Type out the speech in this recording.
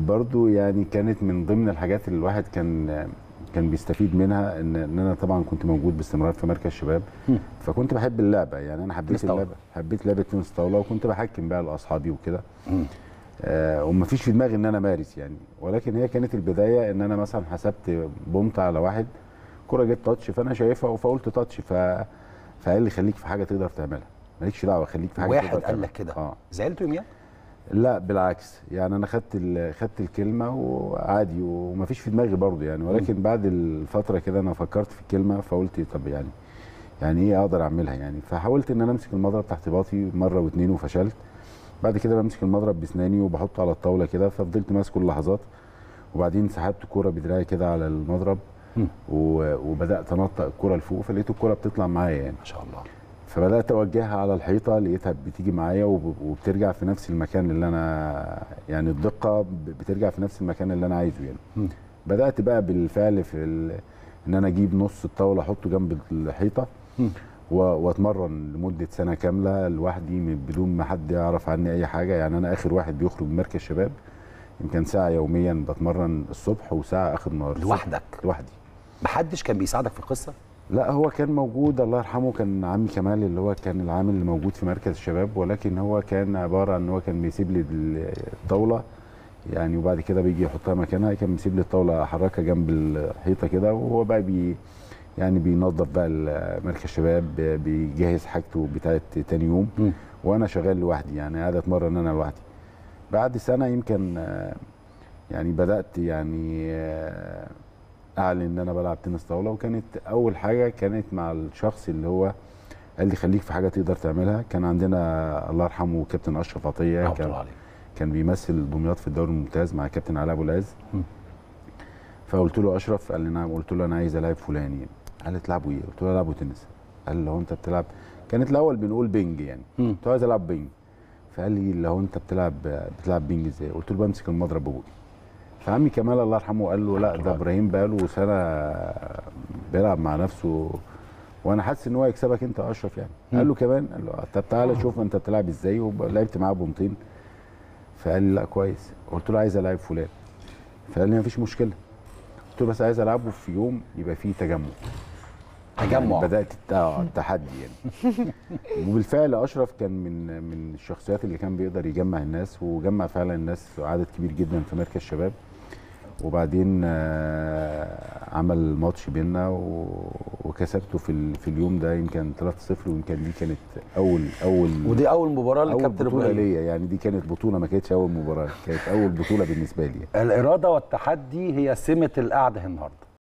برضو يعني كانت من ضمن الحاجات اللي الواحد كان كان بيستفيد منها ان ان انا طبعا كنت موجود باستمرار في مركز شباب مم. فكنت بحب اللعبه يعني انا حبيت تنس طاولة. اللعبه حبيت لعبه تنس طاوله وكنت بحكم بقى لاصحابي وكده مم. آه ومفيش في دماغي ان انا امارس يعني ولكن هي كانت البدايه ان انا مثلا حسبت بونت على واحد كره جت تاتش فانا شايفها فقلت تاتش ف فقال لي خليك في حاجه تقدر تعملها مالكش دعوه خليك في حاجه واحد تقدر قال تعملها. لك كده اه زعلتوا يوميها؟ لا بالعكس يعني انا خدت ال- خدت الكلمه وعادي ومفيش في دماغي برضو يعني ولكن بعد الفتره كده انا فكرت في الكلمه فقلت طب يعني يعني ايه اقدر اعملها يعني فحاولت ان انا امسك المضرب تحت باطي مره واثنين وفشلت بعد كده بمسك المضرب باسناني وبحطه على الطاوله كده ففضلت ماسكه اللحظات وبعدين سحبت كوره بدراعي كده على المضرب مم. و- وبدات انطق الكوره لفوق فلقيت الكوره بتطلع معايا يعني ما شاء الله فبدات اوجهها على الحيطه لقيتها بتيجي معايا وب- وبترجع في نفس المكان اللي انا يعني الدقه ب- بترجع في نفس المكان اللي انا عايزه يعني مم. بدات بقى بالفعل في ال... ان انا اجيب نص الطاوله احطه جنب الحيطه مم. و- واتمرن لمده سنه كامله لوحدي من- بدون ما حد يعرف عني اي حاجه يعني انا اخر واحد بيخرج من مركز شباب يمكن ساعه يوميا بتمرن الصبح وساعه اخر النهار الصبح لوحدك لوحدي محدش كان بيساعدك في القصه؟ لا هو كان موجود الله يرحمه كان عمي كمال اللي هو كان العامل اللي موجود في مركز الشباب ولكن هو كان عباره عن ان هو كان بيسيب لي الطاوله يعني وبعد كده بيجي يحطها مكانها كان بيسيب لي الطاوله احركها جنب الحيطه كده وهو بقى بي يعني بينظف بقى ال- مركز الشباب بيجهز حاجته بتاعت تاني يوم مم. وانا شغال لوحدي يعني قاعد اتمرن انا لوحدي بعد سنه يمكن آه، يعني بدات يعني آه، اعلن ان انا بلعب تنس طاوله وكانت اول حاجه كانت مع الشخص اللي هو قال لي خليك في حاجه تقدر تعملها كان عندنا الله يرحمه كابتن اشرف عطيه رحمه كان الله عليه كان بيمثل دمياط في الدوري الممتاز مع كابتن علاء ابو العز مم. فقلت له اشرف قال لي نعم قلت له انا عايز العب فلان قال لي تلعبوا ايه؟ قلت له العبوا تنس قال لي لو انت بتلعب كانت الاول بنقول بينج يعني مم. قلت له عايز العب بينج فقال لي لو انت بتلعب بتلعب بينج ازاي؟ قلت له بمسك المضرب ببوقي فعمي كمال الله يرحمه قال له لا ده ابراهيم بقاله سنه بيلعب مع نفسه وانا حاسس ان هو يكسبك انت يا اشرف يعني مم. قال له كمان قال له طب تعالى شوف انت بتلعب ازاي ولعبت معاه بونتين فقال لي لا كويس قلت له عايز العب فلان فقال لي مفيش مشكله قلت له بس عايز العبه في يوم يبقى فيه تجمع تجمع يعني بدات الت- آه، التحدي يعني وبالفعل اشرف كان من من الشخصيات اللي كان بيقدر يجمع الناس وجمع فعلا الناس عدد كبير جدا في مركز شباب وبعدين آه، عمل ماتش بينا و- وكسبته في ال- في اليوم ده يمكن 3-0 ويمكن دي كانت اول اول ودي اول مباراه اول للكابتن بطوله ابراهيم ليا يعني دي كانت بطوله ما كانتش اول مباراه كانت اول بطوله بالنسبه لي الاراده والتحدي هي سمه القعده النهارده